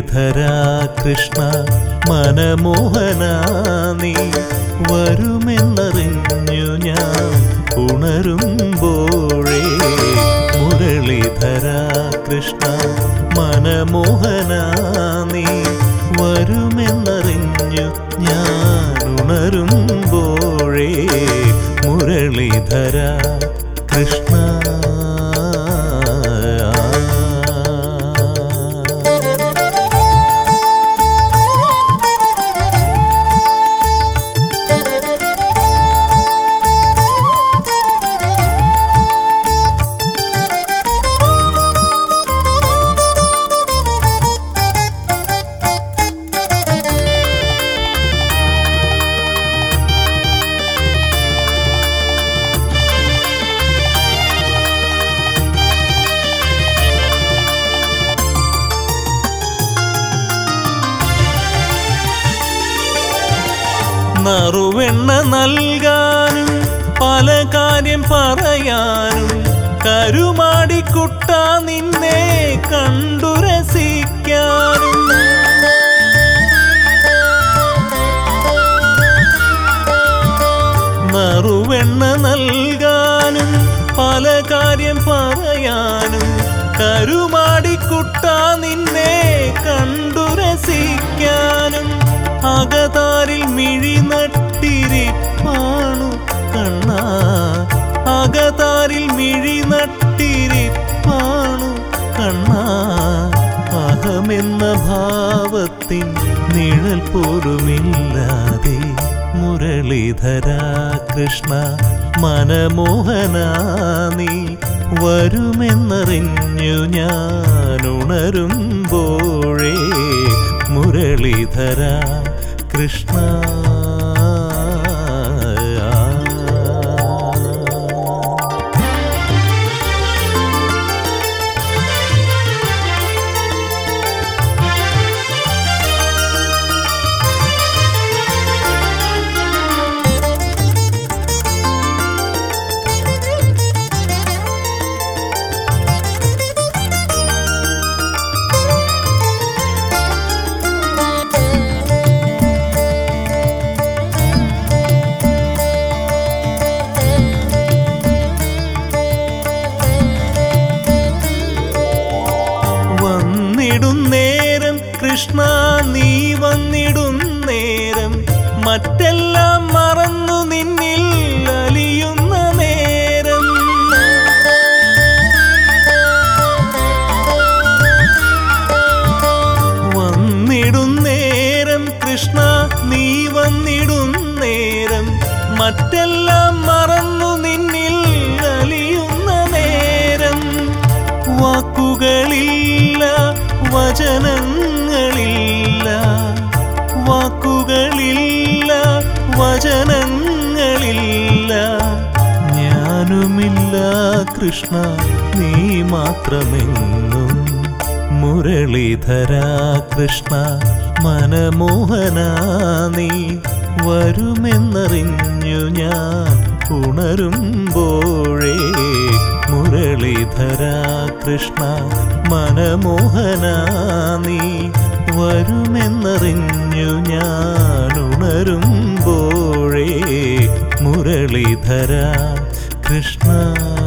മുരളീധര കൃഷ്ണ മനമോഹന നീ വരുമെന്നറിഞ്ഞു ഞാൻ ഉണരുമ്പോഴേ മുരളീധര കൃഷ്ണ മനമോഹന നീ വരുമെന്നറിഞ്ഞു ഞാൻ ഉണരുമ്പോഴേ മുരളീധര കൃഷ്ണ നറുവെണ്ണ നൽകാനും പല കാര്യം പറയാനും കരുമാടിക്കുട്ട നിന്നെ കണ്ടു രസിക്കാനും നറുവെണ്ണ നൽകാനും പല കാര്യം പറയാനും കരുമാടിക്കുട്ട നിന്നെ കണ്ടു രസിക്കാനും അകതാരിൽ മിഴി നട്ടിരിപ്പാണു കണ്ണ അകതാരിൽ മിഴി നട്ടിരിപ്പാണു കണ്ണ അഹമെന്ന ഭാവത്തിൻ നിഴൽ പോലുമില്ലാതെ മുരളീധര കൃഷ്ണ മനമോഹന നീ വരുമെന്നറിഞ്ഞു ഞാൻ ഉണരുമ്പോഴേ മുരളീധര കൃഷ്ണ വന്നിടും നേരം കൃഷ്ണ നീ വന്നിടും നേരം മറ്റെല്ലാം മറന്നു നിന്നിൽ അലിയുന്ന നേരം വന്നിടും നേരം കൃഷ്ണ നീ വന്നിടും നേരം മറ്റെല്ലാം മറന്നു നിന്നിൽ അലിയുന്ന നേരം വാക്കുകളില്ല വചനങ്ങളില്ല വാക്കുകളില്ല വചനങ്ങളില്ല ഞാനുമില്ല കൃഷ്ണ നീ മാത്രമെന്നും മുരളീധര കൃഷ്ണ മനമോഹന നീ വരുമെന്നറിഞ്ഞു ഞാൻ ഉണരുമ്പോഴേ മുരളീധര കൃഷ്ണ മനമോഹന നീ വരുമെന്നറിഞ്ഞു ഞാൻ ഉണരുമ്പോഴേ മുരളീധര കൃഷ്ണ